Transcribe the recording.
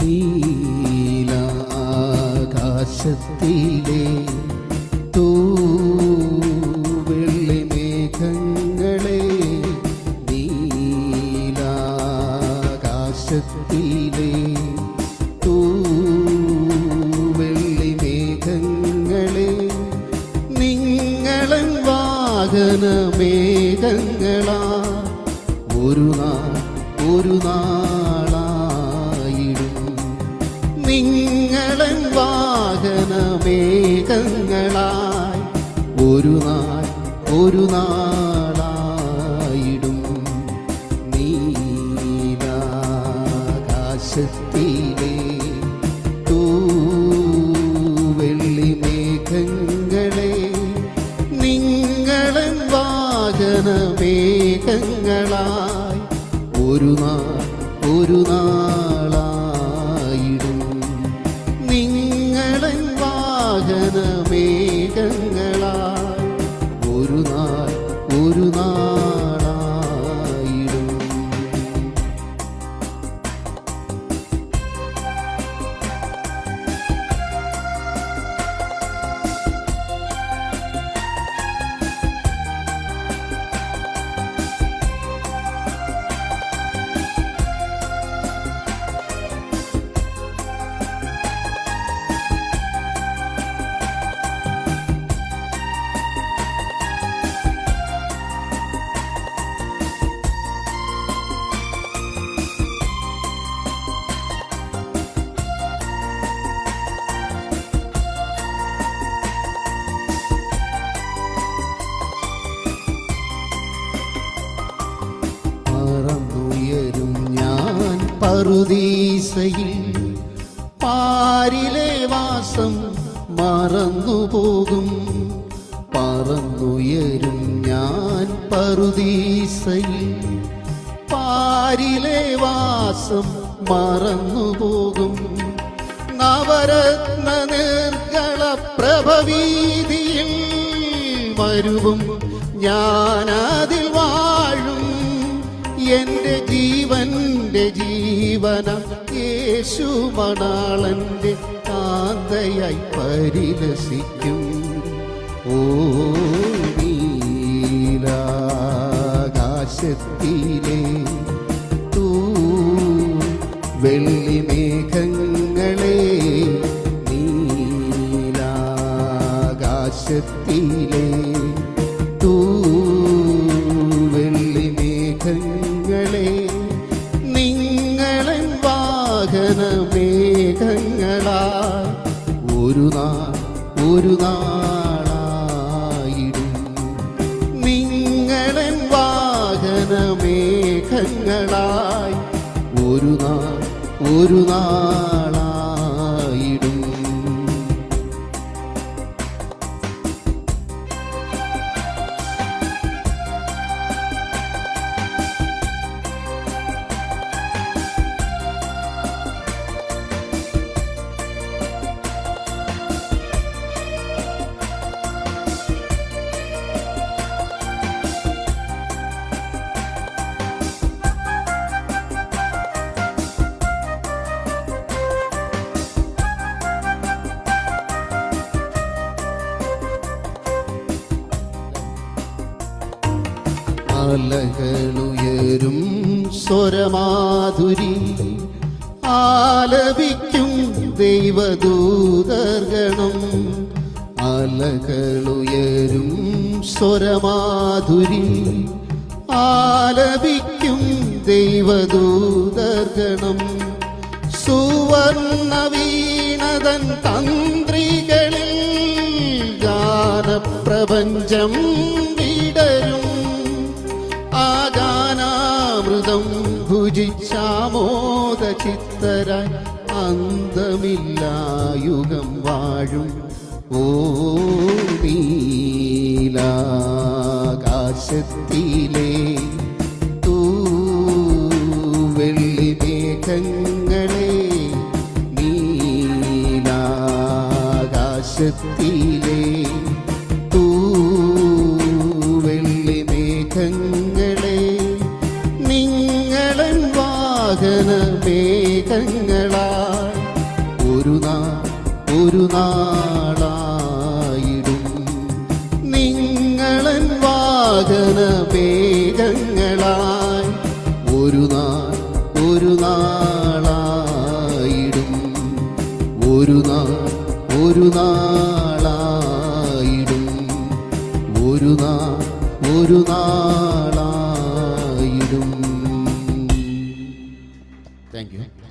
നീലാകാശത്തിലെ തൂവെള്ളി മേഘങ്ങളെ നീലാകാശത്തിലെ തൂവെള്ളി മേഘങ്ങളെ നിങ്ങളൻ വാഹന മേഘങ്ങളാ ഒരു നാൾ ഒരു നാളായിടും നിങ്ങളൻ വാഹന മേഘങ്ങളായി ഒരു നാൾ ഒരു നാളായിടും നീലാകാശത്തിലെ തൂവെള്ളി മേഘങ്ങളെ നിങ്ങളൻ വാഹന മേഘങ്ങളായി ഒരു നാൾ ഒരു നാളായിടും നിങ്ങളൻ വാഹന മേഘങ്ങളായി ഒരു നാൾ ഒരു നാളായിടും പറന്നുയരും ഞാൻ പറുദീസയിൽ പാരിലെ വാസം മറന്നുപോകും പറന്നുയരും ഞാൻ പറുദീസയിൽ പാരിലെ വാസം മറന്നുപോകും നവരത്ന നിർഗള പ്രഭവീതിയിൽ വരുവും ഞാനതിൽ വാഴും എന്റെ ജീവന്റെ ജീവന യേശു മണാളന്റെ കാന്തയായി പരിലസിക്കും ഓ നീലാകാശത്തിലെ തൂ വെള്ളി മേഘങ്ങളെ നീലാകാശത്തിലെ തൂ വെള്ളി മേഘങ്ങളെ നിങ്ങളൻ വാഹന മേഘങ്ങളാ ഒരു നാൾ ഒരു നാളായിടും നിങ്ങളൻ വാഹന മേഘങ്ങളായി ഒരു നാൾ ഒരു നാളായിടും അലകളുയരും സ്വരമാധുരി ആലപിക്കും ദൈവദൂതർഗണം അലകളുയരും സ്വരമാധുരി ആലപിക്കും ദൈവദൂതർഗണം സുവർണ വീണതൻ തന്ത്രികളിൽ ഗാനപ്രപഞ്ചം വിടരും ആ ഗാനാമൃതം ഭുജിച്ചാമോദ ചിത്തരായി അന്തമില്ലായുഗം വാഴും ഓ നീലാകാശത്തിലെ തൂ വെള്ളി മേഘങ്ങളെ നീലാകാശത്തിലെ തൂ വെള്ളി മേഘങ്ങളെ നിങ്ങളൻ വാഹന മേഘങ്ങളാ വാഹന വേഗങ്ങളായി ഒരു നാൾ ഒരു നാളായിടും ഒരു നാൾ ഒരു നാളായിടും ഒരു നാൾ ഒരു നാളായിടും താങ്ക് യു